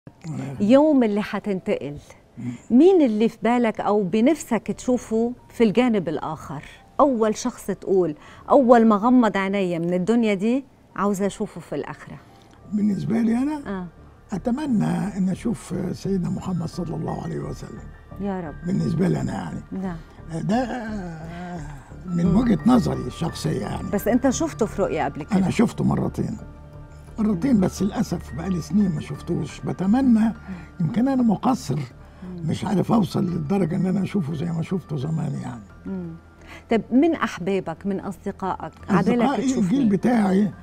يوم اللي حتنتقل مين اللي في بالك او بنفسك تشوفه في الجانب الاخر اول شخص تقول اول ما غمض عيني من الدنيا دي عاوزه اشوفه في الاخره بالنسبه لي انا اه اتمنى ان اشوف سيدنا محمد صلى الله عليه وسلم يا رب بالنسبه لي انا يعني نعم ده من وجهه نظري الشخصيه يعني بس انت شفته في رؤيا قبل كده انا شفته مرتين مرتين بس للاسف بقالي سنين ما شفتوش بتمنى يمكن انا مقصر مش عارف اوصل للدرجه ان انا اشوفه زي ما شفته زمان يعني مم. طب من احبابك من اصدقائك عبالك أصدقائي تشوف الجيل مين بتاعي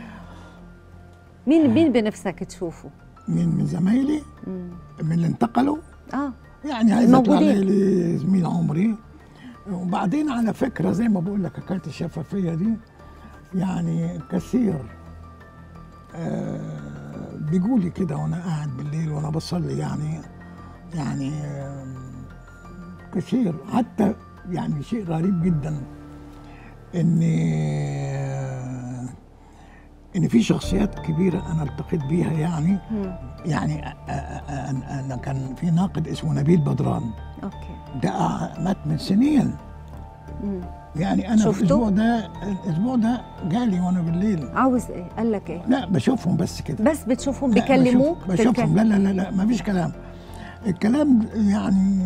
مين مين بنفسك تشوفه من من زمايلي مم. من اللي انتقلوا اه يعني عايز اطلع الموجودين. لي زميل عمري وبعدين على فكره زي ما بقول لك حكايه الشفافيه دي يعني كثير آه بيقولي كده وانا قاعد بالليل وانا بصلي يعني يعني آه كثير حتى يعني شيء غريب جدا ان آه ان في شخصيات كبيره انا التقيت بيها يعني مم. يعني آه، آه، آه، انا كان في ناقد اسمه نبيل بدران اوكي ده مات من سنين مم. يعني انا شفته؟ في الاسبوع ده الاسبوع ده جالي وانا بالليل عاوز ايه قال لك ايه لا بشوفهم بس كده بس بتشوفهم لا، بيكلموك بشوف بشوفهم بتتكلم. لا لا لا لا ما فيش كلام الكلام يعني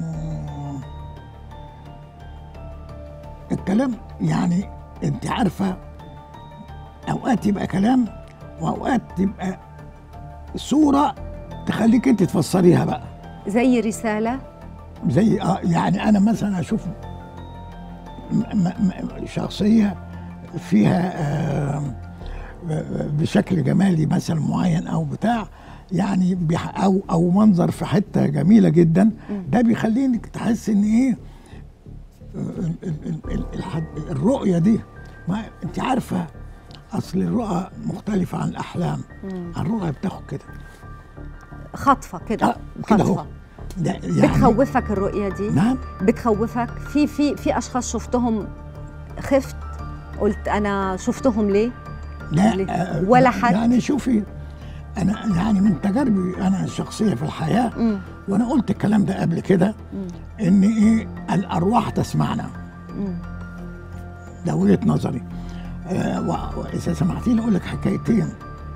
الكلام يعني انت عارفه اوقات يبقى كلام واوقات تبقى صوره تخليك انت تفسريها بقى زي رساله زي اه يعني انا مثلا اشوف م م م شخصيه فيها آه بشكل جمالي مثلا معين او بتاع يعني بيح او او منظر في حته جميله جدا ده بيخليني تحس ان ايه ال- ال- ال- الحد- الرؤيه دي ما انت عارفه اصل الرؤى مختلفه عن الاحلام الرؤى بتاخد كده خطفه كده اه كده اهو خطفه ده يعني بتخوفك الرؤيه دي نعم بتخوفك في في في اشخاص شفتهم خفت قلت انا شفتهم ليه ليه؟ لا آه، ولا حد؟ يعني شوفي انا يعني من تجاربي انا الشخصيه في الحياه مم. وانا قلت الكلام ده قبل كده مم. ان ايه الارواح تسمعنا مم. ده وجهه نظري آه و- واذا سمحتي لي اقول لك حكايتين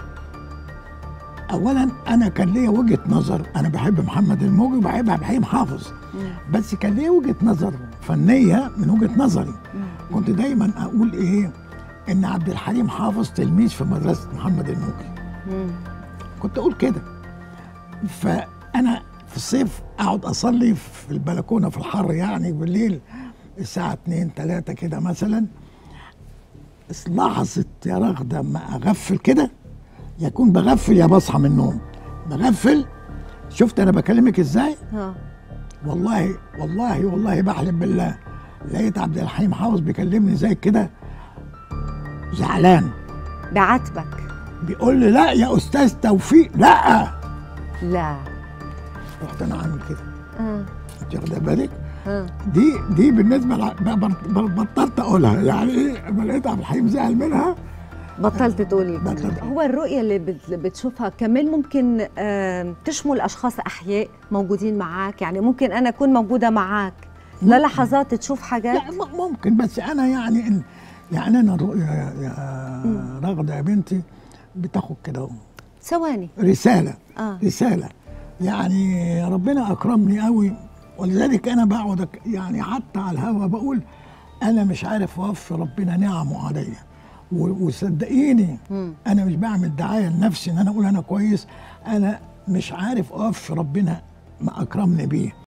اولا انا كان ليا وجهه نظر انا بحب محمد الموجي وبحب عبد الحليم حافظ مم. بس كان ليا وجهه نظر فنيه من وجهه نظري مم. كنت دايما اقول ايه ان عبد الحليم حافظ تلميذ في مدرسه محمد الموجي مم. كنت اقول كده فانا في الصيف اقعد اصلي في البلكونه في الحر يعني بالليل الساعه 2 3 كده مثلا لحظه يا رغده ما اغفل كده يكون بغفل يا بصحى من النوم بغفل شفت انا بكلمك ازاي اه والله والله والله بحلم بالله لقيت عبد الحليم حافظ بيكلمني زي كده زعلان بعاتبك بيقول لي لا يا استاذ توفيق لا لا رحت انا عامل كده اه انت واخده بالك اه دي دي بالنسبه لع- ب- ب- ب- بطلت اقولها يعني ايه لما لقيت عبد الحليم زعل منها بطلت تقول بطلت. هو الرؤية اللي بت- اللي بتشوفها كمان ممكن آم، تشمل أشخاص أحياء موجودين معاك يعني ممكن أنا أكون موجودة معاك للحظات تشوف حاجات لا م- ممكن بس انا يعني ال- يعني انا الرؤيه يا, يا رغده يا بنتي بتاخد كده ثواني رساله آه. رساله يعني ربنا اكرمني قوي ولذلك انا بقعد أك- يعني حتى على الهوا بقول انا مش عارف اوفي ربنا نعمه عليا و- وصدقيني مم. انا مش بعمل دعايه لنفسي ان انا اقول انا كويس انا مش عارف اوفي ربنا ما اكرمني بيه